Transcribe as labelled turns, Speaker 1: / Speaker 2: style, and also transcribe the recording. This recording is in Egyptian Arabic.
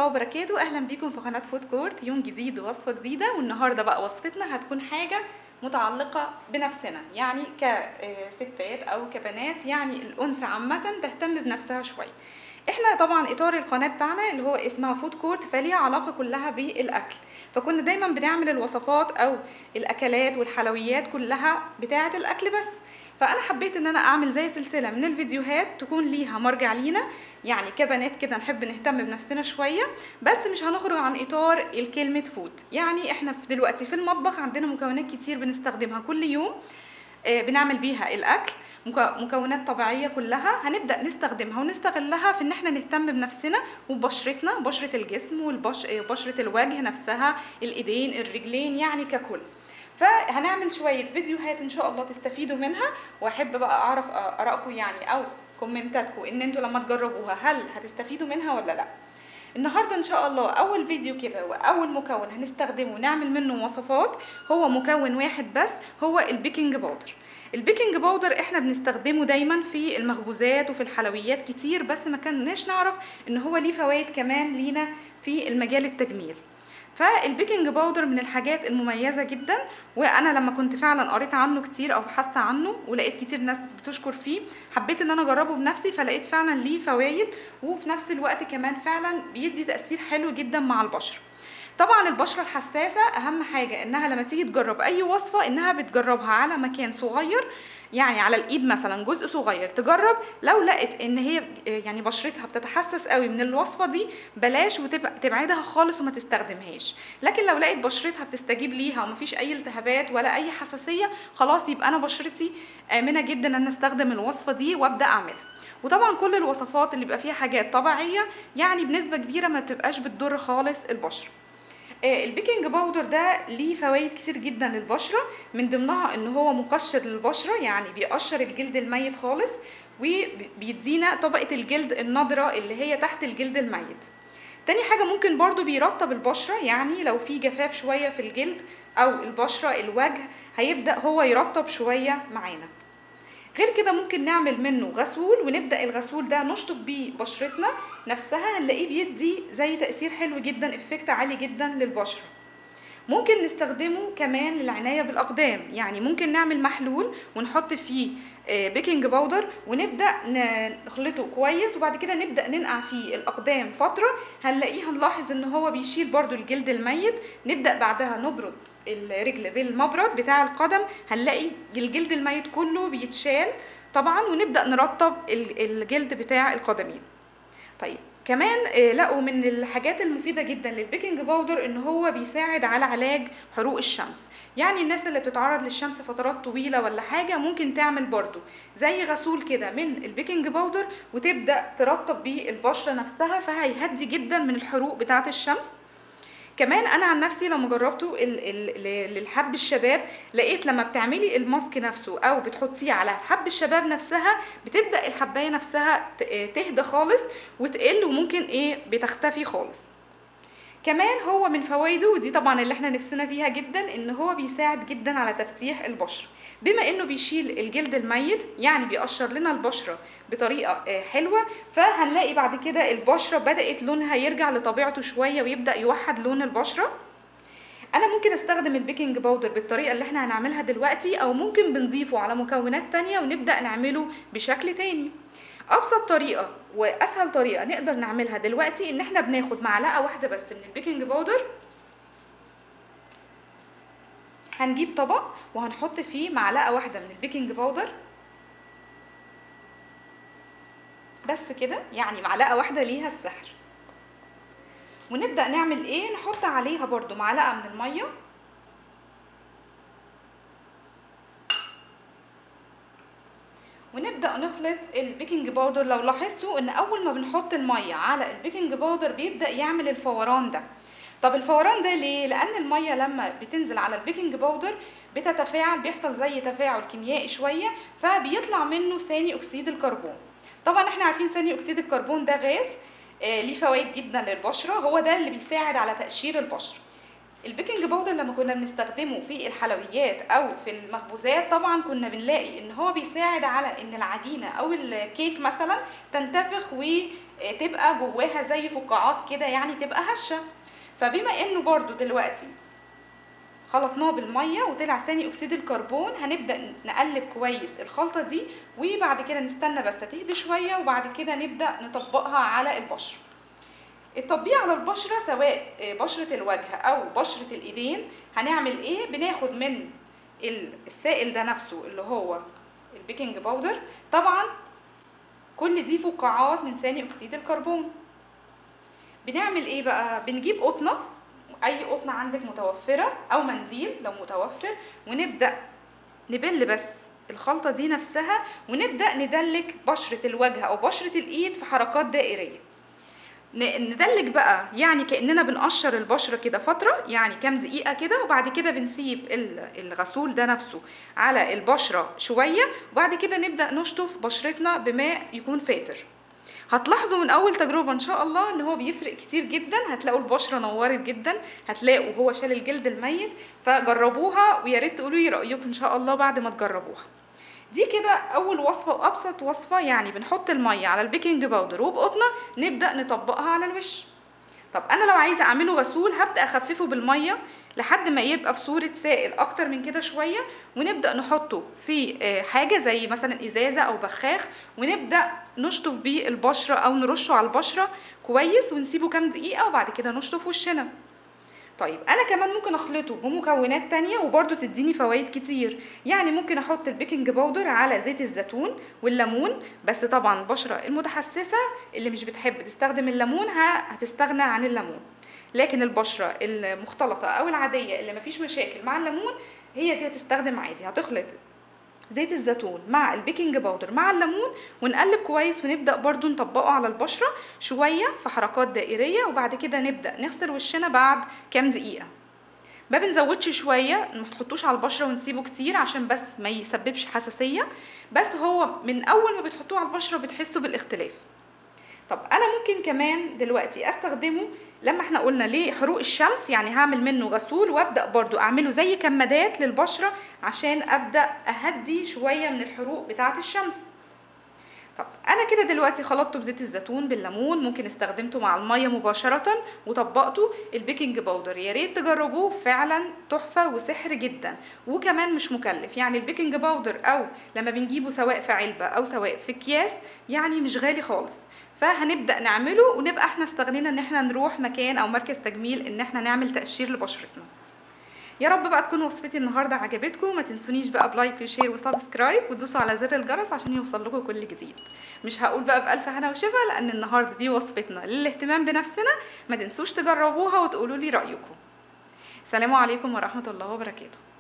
Speaker 1: الله وبركاته اهلا بيكم في قناه فود كورت يوم جديد ووصفه جديده والنهارده بقى وصفتنا هتكون حاجه متعلقه بنفسنا يعني كستات او كبنات يعني الانثى عامه تهتم بنفسها شويه احنا طبعا اطار القناه بتاعنا اللي هو اسمها فود كورت فليها علاقه كلها بالاكل فكنا دايما بنعمل الوصفات او الاكلات والحلويات كلها بتاعه الاكل بس فانا حبيت ان انا اعمل زي سلسله من الفيديوهات تكون ليها مرجع لينا يعني كبنات كده نحب نهتم بنفسنا شويه بس مش هنخرج عن اطار الكلمه فود يعني احنا في دلوقتي في المطبخ عندنا مكونات كتير بنستخدمها كل يوم آه، بنعمل بيها الاكل مك- مكونات طبيعيه كلها هنبدا نستخدمها ونستغلها في ان احنا نهتم بنفسنا وبشرتنا بشره الجسم وبشره الوجه نفسها الايدين الرجلين يعني ككل فهنعمل شويه فيديوهات ان شاء الله تستفيدوا منها واحب بقى اعرف ارائكم يعني او كومنتاتكم ان انتوا لما تجربوها هل هتستفيدوا منها ولا لا النهارده ان شاء الله اول فيديو كده واول مكون هنستخدمه ونعمل منه وصفات هو مكون واحد بس هو البيكنج باودر البيكنج باودر احنا بنستخدمه دايما في المخبوزات وفي الحلويات كتير بس ما كناش نعرف ان هو ليه فوائد كمان لينا في المجال التجميل فالبيكنج باودر من الحاجات المميزة جدا وانا لما كنت فعلا قريت عنه كتير او بحثت عنه ولقيت كتير ناس بتشكر فيه حبيت ان انا اجربه بنفسي فلقيت فعلا ليه فوائد وفي نفس الوقت كمان فعلا بيدي تأثير حلو جدا مع البشرة طبعا البشرة الحساسة اهم حاجة انها لما تيجي تجرب اي وصفة انها بتجربها على مكان صغير يعني على الايد مثلا جزء صغير تجرب لو لقت ان هي يعني بشرتها بتتحسس قوي من الوصفه دي بلاش وتبعدها خالص وما تستخدمهاش لكن لو لقيت بشرتها بتستجيب ليها ومفيش اي التهابات ولا اي حساسيه خلاص يبقى انا بشرتي امنه جدا ان انا استخدم الوصفه دي وابدا اعملها وطبعا كل الوصفات اللي بيبقى فيها حاجات طبيعيه يعني بنسبه كبيره ما بتبقاش بتضر خالص البشره البيكنج باودر ده ليه فوائد كتير جدا للبشره من ضمنها ان هو مقشر للبشره يعني بيقشر الجلد الميت خالص وبيدينا طبقه الجلد النضره اللي هي تحت الجلد الميت تاني حاجة ممكن برضو بيرطب البشرة يعني لو في جفاف شوية في الجلد أو البشرة الوجه هيبدأ هو يرطب شوية معانا غير كده ممكن نعمل منه غسول ونبدا الغسول ده نشطف بيه بشرتنا نفسها هنلاقيه بيدي زي تاثير حلو جدا افكت عالي جدا للبشره ممكن نستخدمه كمان للعنايه بالاقدام يعني ممكن نعمل محلول ونحط فيه بيكنج باودر ونبدا نخلطه كويس وبعد كده نبدا ننقع فيه الاقدام فتره هنلاقيه هنلاحظ ان هو بيشيل برضو الجلد الميت نبدا بعدها نبرد الرجل بالمبرد بتاع القدم هنلاقي الجلد الميت كله بيتشال طبعا ونبدا نرطب الجلد بتاع القدمين طيب كمان لقوا من الحاجات المفيدة جدا للبيكنج باودر ان هو بيساعد على علاج حروق الشمس يعني الناس اللي بتتعرض للشمس فترات طويلة ولا حاجة ممكن تعمل برضو زي غسول كده من البيكنج باودر وتبدأ ترطب بيه البشرة نفسها فهيهدي جدا من الحروق بتاعة الشمس كمان انا عن نفسي لما جربته للحب الشباب لقيت لما بتعملي الماسك نفسه او بتحطيه على حب الشباب نفسها بتبدا الحبايه نفسها تهدى خالص وتقل وممكن ايه بتختفي خالص كمان هو من فوائده ودي طبعا اللي احنا نفسنا فيها جدا ان هو بيساعد جدا على تفتيح البشره بما انه بيشيل الجلد الميت يعني بيقشر لنا البشره بطريقه حلوه فهنلاقي بعد كده البشره بدات لونها يرجع لطبيعته شويه ويبدا يوحد لون البشره انا ممكن استخدم البيكنج باودر بالطريقه اللي احنا هنعملها دلوقتي او ممكن بنضيفه على مكونات تانية ونبدا نعمله بشكل تاني ابسط طريقه واسهل طريقه نقدر نعملها دلوقتي ان احنا بناخد معلقه واحده بس من البيكنج باودر هنجيب طبق وهنحط فيه معلقه واحده من البيكنج باودر بس كده يعني معلقه واحده ليها السحر ونبدا نعمل ايه نحط عليها برضو معلقه من الميه ونبدا نخلط البيكنج باودر لو لاحظتوا ان اول ما بنحط الميه على البيكنج باودر بيبدا يعمل الفوران ده طب الفوران ده ليه لان الميه لما بتنزل على البيكنج باودر بتتفاعل بيحصل زي تفاعل كيميائي شويه فبيطلع منه ثاني اكسيد الكربون طبعا احنا عارفين ثاني اكسيد الكربون ده غاز آه ليه فوائد جدا للبشره هو ده اللي بيساعد على تقشير البشره البيكنج باودر لما كنا بنستخدمه في الحلويات او في المخبوزات طبعا كنا بنلاقي ان هو بيساعد على ان العجينه او الكيك مثلا تنتفخ وتبقى جواها زي فقاعات كده يعني تبقى هشه فبما انه برضو دلوقتي خلطناه بالميه وطلع ثاني اكسيد الكربون هنبدا نقلب كويس الخلطه دي وبعد كده نستنى بس تهدي شويه وبعد كده نبدا نطبقها على البشره التطبيق على البشره سواء بشره الوجه او بشره الايدين هنعمل ايه بناخد من السائل ده نفسه اللي هو البيكنج باودر طبعا كل دي فقاعات من ثاني اكسيد الكربون بنعمل ايه بقى بنجيب قطنه اي قطنه عندك متوفره او منزيل لو متوفر ونبدا نبل بس الخلطه دي نفسها ونبدا ندلك بشره الوجه او بشره الايد في حركات دائريه ندلك بقى يعني كاننا بنقشر البشره كده فتره يعني كام دقيقه كده وبعد كده بنسيب الغسول ده نفسه على البشره شويه وبعد كده نبدا نشطف بشرتنا بماء يكون فاتر هتلاحظوا من اول تجربه ان شاء الله ان هو بيفرق كتير جدا هتلاقوا البشره نورت جدا هتلاقوا هو شال الجلد الميت فجربوها ويا ريت تقولوا لي رايكم ان شاء الله بعد ما تجربوها دي كده اول وصفه وابسط وصفه يعني بنحط الميه على البيكنج باودر وبقطنه نبدا نطبقها على الوش طب انا لو عايزه اعمله غسول هبدا اخففه بالميه لحد ما يبقى في صوره سائل اكتر من كده شويه ونبدا نحطه في حاجه زي مثلا ازازه او بخاخ ونبدا نشطف بيه البشره او نرشه على البشره كويس ونسيبه كام دقيقه وبعد كده نشطف وشنا طيب انا كمان ممكن اخلطه بمكونات تانية وبرده تديني فوائد كتير يعني ممكن احط البيكنج باودر على زيت الزيتون والليمون بس طبعا البشره المتحسسه اللي مش بتحب تستخدم الليمون هتستغنى عن الليمون لكن البشره المختلطه او العاديه اللي مفيش مشاكل مع الليمون هي دي هتستخدم عادي هتخلط زيت الزيتون مع البيكنج باودر مع الليمون ونقلب كويس ونبدا برضو نطبقه على البشره شويه في حركات دائريه وبعد كده نبدا نغسل وشنا بعد كام دقيقه ما بنزودش شويه ما تحطوش على البشره ونسيبه كتير عشان بس ما يسببش حساسيه بس هو من اول ما بتحطوه على البشره بتحسوا بالاختلاف طب انا ممكن كمان دلوقتي استخدمه لما احنا قلنا ليه حروق الشمس يعني هعمل منه غسول وابدا برضو اعمله زي كمادات للبشره عشان ابدا اهدي شويه من الحروق بتاعه الشمس طب انا كده دلوقتي خلطته بزيت الزيتون بالليمون ممكن استخدمته مع الميه مباشره وطبقته البيكنج باودر يا ريت تجربوه فعلا تحفه وسحر جدا وكمان مش مكلف يعني البيكنج باودر او لما بنجيبه سواء في علبه او سواء في اكياس يعني مش غالي خالص فهنبدا نعمله ونبقى احنا استغنينا ان احنا نروح مكان او مركز تجميل ان احنا نعمل تقشير لبشرتنا يا رب بقى تكون وصفتي النهارده عجبتكم ما تنسونيش بقى بلايك وشير وسبسكرايب وتدوسوا على زر الجرس عشان يوصل لكم كل جديد مش هقول بقى بالف هنا وشفا لان النهارده دي وصفتنا للاهتمام بنفسنا ما تنسوش تجربوها وتقولوا لي رايكم سلام عليكم ورحمه الله وبركاته